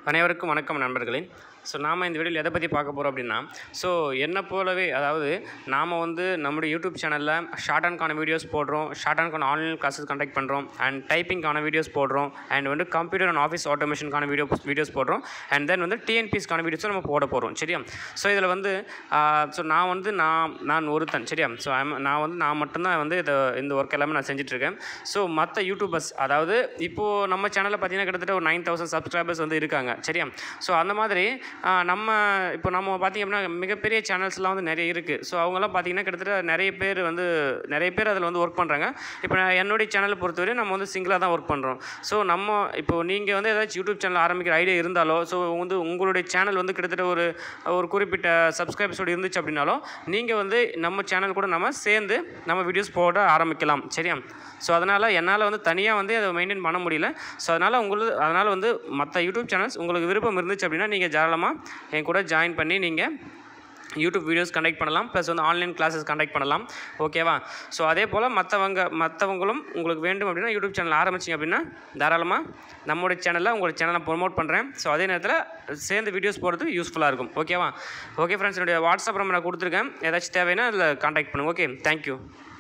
அனைவருக்கும் வணக்கம் நண்பர்களே ஸோ நாம் இந்த வீடியோவில் எதை பற்றி பார்க்க போகிறோம் அப்படின்னா ஸோ என்னை போலவே அதாவது நாம் வந்து நம்முடைய யூடியூப் சேனலில் ஷார்ட் அண்ட்கான வீடியோஸ் போடுறோம் ஷார்ட் அண்ட்கான ஆன்லைன் கிளாஸஸ் கண்டக்ட் பண்ணுறோம் அண்ட் டைப்பிங்கான வீடியோஸ் போடுறோம் அண்ட் வந்து கம்ப்யூட்டர் அண்ட் ஆஃபீஸ் ஆட்டோமேஷனுக்கான வீடியோ வீடியோஸ் போடுறோம் அண்ட் தென் வந்து டிஎன்பிஎஸ்க்கான வீடியோஸும் நம்ம போட போகிறோம் சரியா ஸோ இதில் வந்து ஸோ நான் வந்து நான் நான் ஒருத்தன் சரியா ஸோ நான் வந்து நான் மட்டும்தான் வந்து இதை இந்த ஒர்க் எல்லாமே நான் செஞ்சுட்ருக்கேன் ஸோ மற்ற யூடியூபர்ஸ் அதாவது இப்போது நம்ம சேனலில் பார்த்தீங்கன்னா கிட்டத்தட்ட ஒரு நைன் தௌசண்ட் சப்ஸ்கிரைபர்ஸ் வந்து இருக்காங்க சரியா ஸோ அந்த மாதிரி ஆ, நம்ம இப்போ நம்ம பார்த்திங்க அப்படின்னா மிகப்பெரிய சேனல்ஸ்லாம் வந்து நிறைய இருக்குது ஸோ அவங்கெல்லாம் பார்த்தீங்கன்னா கிட்டத்தட்ட நிறைய பேர் வந்து நிறைய பேர் அதில் வந்து ஒர்க் பண்ணுறாங்க இப்போ நான் என்னுடைய சேனலை பொறுத்தவரை நம்ம வந்து சிங்கிளாக தான் ஒர்க் பண்ணுறோம் ஸோ நம்ம இப்போ நீங்கள் வந்து ஏதாச்சும் யூடியூப் சேனல் ஆரம்பிக்கிற ஐடியா இருந்தாலோ ஸோ வந்து உங்களுடைய சேனல் வந்து கிட்டத்தட்ட ஒரு ஒரு குறிப்பிட்ட சப்ஸ்கிரைபர்ஸோடு இருந்துச்சு அப்படின்னாலும் நீங்கள் வந்து நம்ம சேனல் கூட நம்ம சேர்ந்து நம்ம வீடியோஸ் போட ஆரம்பிக்கலாம் சரியா ஸோ அதனால் என்னால் வந்து தனியாக வந்து அதை மெயின்டைன் பண்ண முடியல ஸோ அதனால் உங்களுக்கு அதனால் வந்து மற்ற யூடியூப் சேனல்ஸ் உங்களுக்கு விருப்பம் இருந்துச்சு அப்படின்னா நீங்கள் தாராளமாக என் கூட ஜாயின் பண்ணி நீங்கள் யூடியூப் வீடியோஸ் கண்டக்ட் பண்ணலாம் ப்ளஸ் வந்து ஆன்லைன் கிளாஸஸ் கண்டக்ட் பண்ணலாம் ஓகேவா ஸோ அதே போல் மற்றவங்க மற்றவங்களும் உங்களுக்கு வேண்டும் அப்படின்னா யூடியூப் சேனல் ஆரம்பிச்சிங்க அப்படின்னா தாராளமாக நம்மளுடைய சேனலில் உங்களோட சேனலை ப்ரொமோட் பண்ணுறேன் ஸோ அதே நேரத்தில் சேர்ந்து வீடியோஸ் போடுறது யூஸ்ஃபுல்லாக இருக்கும் ஓகேவா ஓகே ஃப்ரெண்ட்ஸ் என்னுடைய வாட்ஸ்அப் நம்பர் நான் கொடுத்துருக்கேன் ஏதாச்சும் தேவைன்னா அதில் காண்டாக்ட் பண்ணுங்கள் ஓகே தேங்க்யூ